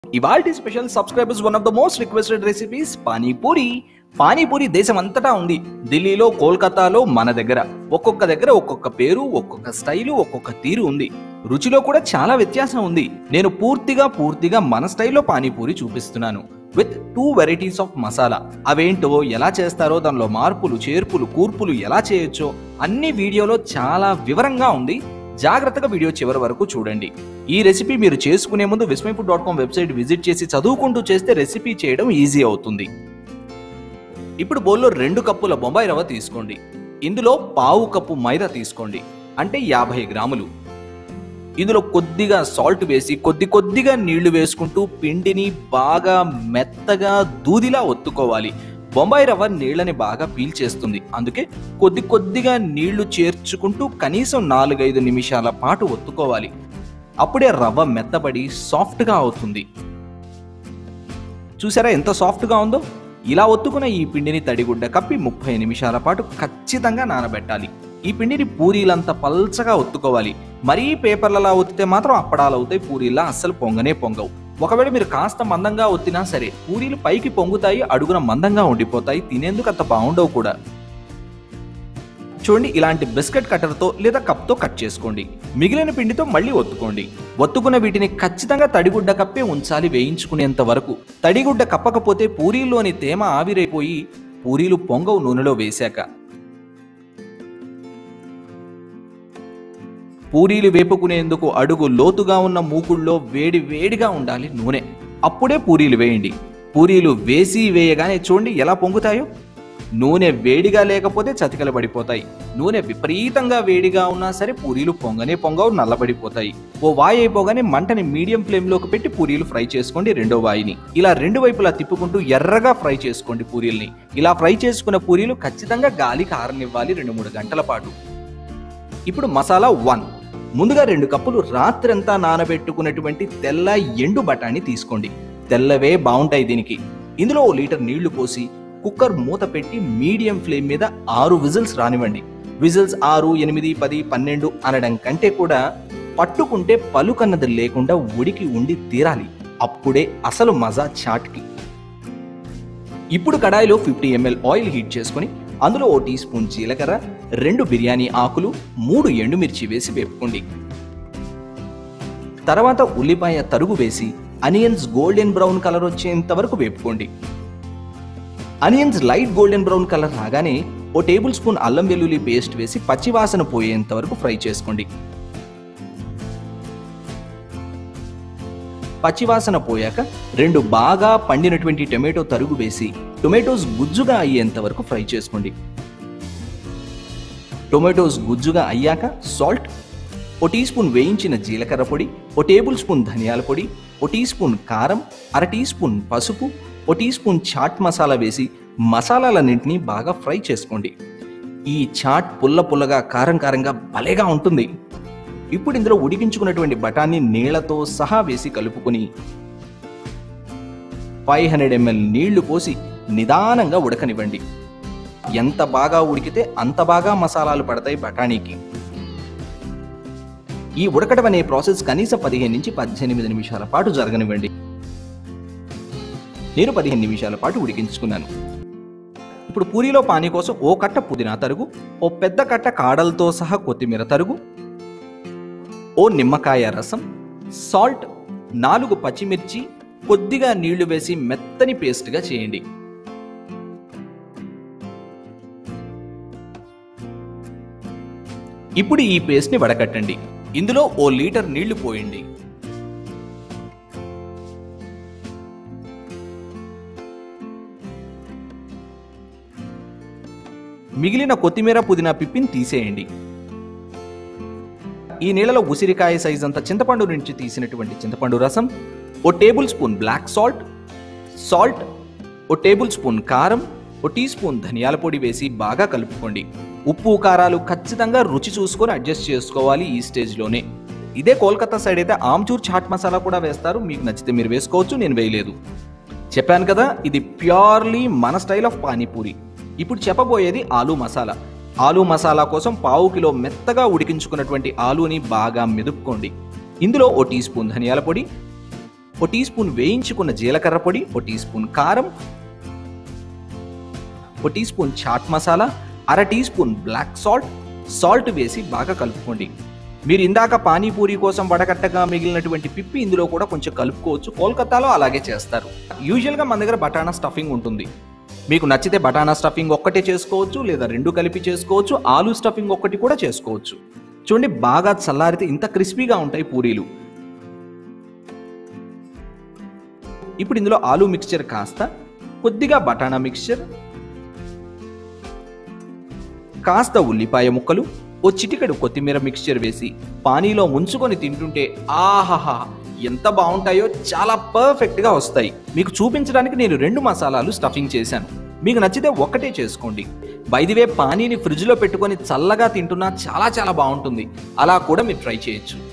ఇవాల్టి special subscribers one of the most requested recipes pani puri pani puri దేశం అంతటా ఉంది ఢిల్లీలో కోల్కతాలో మన దగ్గర ఒక్కొక్క దగ్గర ఒక్కొక్క పేరు ఒక్కొక్క స్టైలు ఒక్కొక్క తీరు ఉంది రుచిలో కూడా చాలా వ్యత్యాసం ఉంది నేను పూర్తిగా పూర్తిగా మన స్టైల్లో పానీపూరి చూపిస్తున్నాను with two varieties of masala అవేంటో ఎలా చేస్తారో దానిలో మార్పులు చేర్పులు కూర్పులు ఎలా చేయొచ్చో అన్ని వీడియోలో చాలా వివరంగా ఉంది జాగ్రత్తగా వీడియో చివరి వరకు చూడండి ఈ రెసిపీ మీరు చేసుకునే ముందు Vismai food dot com website visit చేసి చదువుకుంటూ చేస్తే రెసిపీ చేయడం ఈజీ అవుతుంది ఇప్పుడు బౌల్లో రెండు కప్పుల బొంబాయి రవ్వ తీసుకోండి ఇందులో పావు కప్పు మైదా తీసుకోండి అంటే యాభై గ్రాములు ఇందులో కొద్దిగా సాల్ట్ వేసి కొద్ది కొద్దిగా నీళ్లు వేసుకుంటూ పిండిని బాగా మెత్తగా దూదిలా ఒత్తుకోవాలి బొంబాయి రవ్వ నీళ్ళని బాగా పీల్చేస్తుంది అందుకే కొద్ది కొద్దిగా నీళ్లు చేర్చుకుంటూ కనీసం నాలుగైదు నిమిషాల పాటు ఒత్తుకోవాలి అప్పుడే రవ్వ మెత్తబడి సాఫ్ట్గా అవుతుంది చూసారా ఎంత సాఫ్ట్గా ఉందో ఇలా ఒత్తుకున్న ఈ పిండిని తడిగుడ్డ కప్పి ముప్పై నిమిషాల పాటు ఖచ్చితంగా నానబెట్టాలి ఈ పిండిని పూరీలంతా పల్చగా ఒత్తుకోవాలి మరీ పేపర్లలా ఒత్తితే మాత్రం అప్పడాలు అవుతాయి పూరీలా అస్సలు పొంగనే పొంగవు ఒకవేళ మీరు కాస్త మందంగా ఒత్తినా సరే పూరీలు పైకి పొంగుతాయి అడుగున మందంగా ఉండిపోతాయి తినేందుకు అంత బాగుండవు కూడా చూడండి ఇలాంటి బిస్కెట్ కట్టర్తో లేదా కప్తో కట్ చేసుకోండి మిగిలిన పిండితో మళ్ళీ ఒత్తుకోండి ఒత్తుకున్న వీటిని ఖచ్చితంగా తడిగుడ్డ కప్పే ఉంచాలి వేయించుకునేంత వరకు తడిగుడ్డ కప్పకపోతే పూరీల్లోని తేమ ఆవిరైపోయి పూరీలు పొంగవు నూనెలో వేశాక పూరీలు వేపుకునేందుకు అడుగు లోతుగా ఉన్న మూకుళ్ళలో వేడి వేడిగా ఉండాలి నూనె అప్పుడే పూరీలు వేయండి పూరీలు వేసి వేయగానే చూడండి ఎలా పొంగుతాయో నూనె వేడిగా లేకపోతే చతికలు పడిపోతాయి నూనె విపరీతంగా వేడిగా ఉన్నా సరే పూరీలు పొంగనే పొంగవు నల్లబడిపోతాయి ఓ వాయి అయిపోగానే మంటని మీడియం ఫ్లేమ్లోకి పెట్టి పూరీలు ఫ్రై చేసుకోండి రెండో వాయిని ఇలా రెండు వైపులా తిప్పుకుంటూ ఎర్రగా ఫ్రై చేసుకోండి పూరీల్ని ఇలా ఫ్రై చేసుకున్న పూరీలు ఖచ్చితంగా గాలికి ఆరనివ్వాలి రెండు మూడు గంటల పాటు ఇప్పుడు మసాలా వన్ ముందుగా రెండు కప్పులు రాత్రంతా నానబెట్టుకున్నటువంటి తెల్ల ఎండు బఠానీ తీసుకోండి తెల్లవే బాగుంటాయి దీనికి ఇందులో ఓ లీటర్ నీళ్లు పోసి కుక్కర్ మూత పెట్టి మీడియం ఫ్లేమ్ మీద ఆరు విజిల్స్ రానివ్వండి విజిల్స్ ఆరు ఎనిమిది పది పన్నెండు అనడం కంటే కూడా పట్టుకుంటే పలుకన్నది లేకుండా ఉడికి ఉండి తీరాలి అప్పుడే అసలు మజా చాట్కి ఇప్పుడు కడాయిలో ఫిఫ్టీ ఎంఎల్ ఆయిల్ హీట్ చేసుకొని అందులో ఓ టీ స్పూన్ జీలకర్ర రెండు బిర్యానీ ఆకులు మూడు ఎండుమిర్చి వేసి వేపుకోండి తర్వాత ఉల్లిపాయ తరుగు వేసి అనియన్స్ గోల్డెన్ బ్రౌన్ కలర్ వచ్చేంత వరకు వేపుకోండి onions light golden brown colour రాగానే ఓ టేబుల్ స్పూన్ అల్లం వెల్లుల్లి పేస్ట్ వేసి పచ్చివాసన పోయేంత వరకు ఫ్రై చేసుకోండి పచ్చివాసన పోయాక రెండు బాగా పండినటువంటి టొమాటో తరుగు వేసి టొమాటోస్ గుజ్జుగా అయ్యేంత వరకు ఫ్రై చేసుకోండి టొమాటోస్ గుజ్జుగా అయ్యాక సాల్ట్ ఓ టీ స్పూన్ వేయించిన జీలకర్ర పొడి ఓ టేబుల్ స్పూన్ ధనియాల పొడి ఓ టీ స్పూన్ కారం అర టీ స్పూన్ పసుపు ఓ టీ స్పూన్ చాట్ మసాలా వేసి మసాలాలన్నింటినీ బాగా ఫ్రై చేసుకోండి ఈ చాట్ పుల్ల పుల్లగా కారం కారంగా భలేగా ఉంటుంది ఇప్పుడు ఇందులో ఉడికించుకున్నటువంటి బఠానీ నీళ్లతో సహా వేసి కలుపుకొని ఫైవ్ హండ్రెడ్ ఎంఎల్ నీళ్లు పోసి నిదానంగా ఉడకనివ్వండి ఎంత బాగా ఉడికితే అంత బాగా మసాలాలు పడతాయి బఠానీకి ఈ ఉడకడం అనే ప్రాసెస్ కనీసం పదిహేను నుంచి పద్దెనిమిది నిమిషాల పాటు జరగనివ్వండి నేను పదిహేను నిమిషాల పాటు ఉడికించుకున్నాను ఇప్పుడు పూరీలో పానీ కోసం ఓ కట్ట పుదీనా తరుగు ఓ పెద్ద కట్ట కాడలతో సహా కొత్తిమీర తరుగు ఓ నిమ్మకాయ రసం సాల్ట్ నాలుగు పచ్చిమిర్చి కొద్దిగా నీళ్లు వేసి మెత్తని పేస్ట్గా చేయండి ఇప్పుడు ఈ పేస్ట్ని వడకట్టండి ఇందులో ఓ లీటర్ నీళ్లు పోయండి మిగిలిన కొత్తిమీర పుదీనా పిప్పిని తీసేయండి ఈ నీళ్ళలో ఉసిరికాయ సైజ్ అంత చింతపండు నుంచి తీసినటువంటి చింతపండు రసం ఓ tablespoon black salt salt ఓ టేబుల్ స్పూన్ కారం ఓ టీ స్పూన్ ధనియాల పొడి వేసి బాగా కలుపుకోండి ఉప్పు కారాలు ఖచ్చితంగా రుచి చూసుకొని అడ్జస్ట్ చేసుకోవాలి ఈ స్టేజ్లోనే ఇదే కోల్కతా సైడ్ అయితే ఆమ్చూర్ చాట్ మసాలా కూడా వేస్తారు మీకు నచ్చితే మీరు వేసుకోవచ్చు నేను వేయలేదు చెప్పాను కదా ఇది ప్యూర్లీ మన స్టైల్ ఆఫ్ పానీపూరి ఇప్పుడు చెప్పబోయేది ఆలూ మసాలా ఆలూ మసాలా కోసం పావు కిలో మెత్తగా ఉడికించుకున్నటువంటి ఆలూని బాగా మెదుపుకోండి ఇందులో ఓ టీ స్పూన్ ధనియాల పొడి ఓ టీ స్పూన్ వేయించుకున్న జీలకర్ర పొడి ఓ టీ స్పూన్ కారం ఓ టీ స్పూన్ చాట్ మసాలా అర teaspoon black salt salt వేసి బాగా కలుపుకోండి మీరు ఇందాక పానీపూరి కోసం వడగట్టగా మిగిలినటువంటి పిప్పి ఇందులో కూడా కొంచెం కలుపుకోవచ్చు కోల్కతాలో అలాగే చేస్తారు యూజువల్గా మన దగ్గర బటానా స్టఫింగ్ ఉంటుంది మీకు నచ్చితే బటానా స్టఫింగ్ ఒక్కటే చేసుకోవచ్చు లేదా రెండు కలిపి చేసుకోవచ్చు ఆలూ స్టఫింగ్ ఒక్కటి కూడా చేసుకోవచ్చు చూడండి బాగా చల్లారితే ఇంత క్రిస్పీగా ఉంటాయి పూరీలు ఇప్పుడు ఇందులో ఆలూ మిక్స్చర్ కాస్త కొద్దిగా బటానా మిక్స్చర్ కాస్త ఉల్లిపాయ ముక్కలు ఓ చిటికెడు కొత్తిమీర మిక్స్చర్ వేసి పానీలో ముంచుకొని తింటుంటే ఆహాహా ఎంత బాగుంటాయో చాలా పర్ఫెక్ట్గా వస్తాయి మీకు చూపించడానికి నేను రెండు మసాలాలు స్టఫింగ్ చేశాను మీకు నచ్చితే ఒక్కటే చేసుకోండి బైదివే పానీని ఫ్రిడ్జ్లో పెట్టుకొని చల్లగా తింటున్నా చాలా చాలా బాగుంటుంది అలా కూడా మీరు ట్రై చేయొచ్చు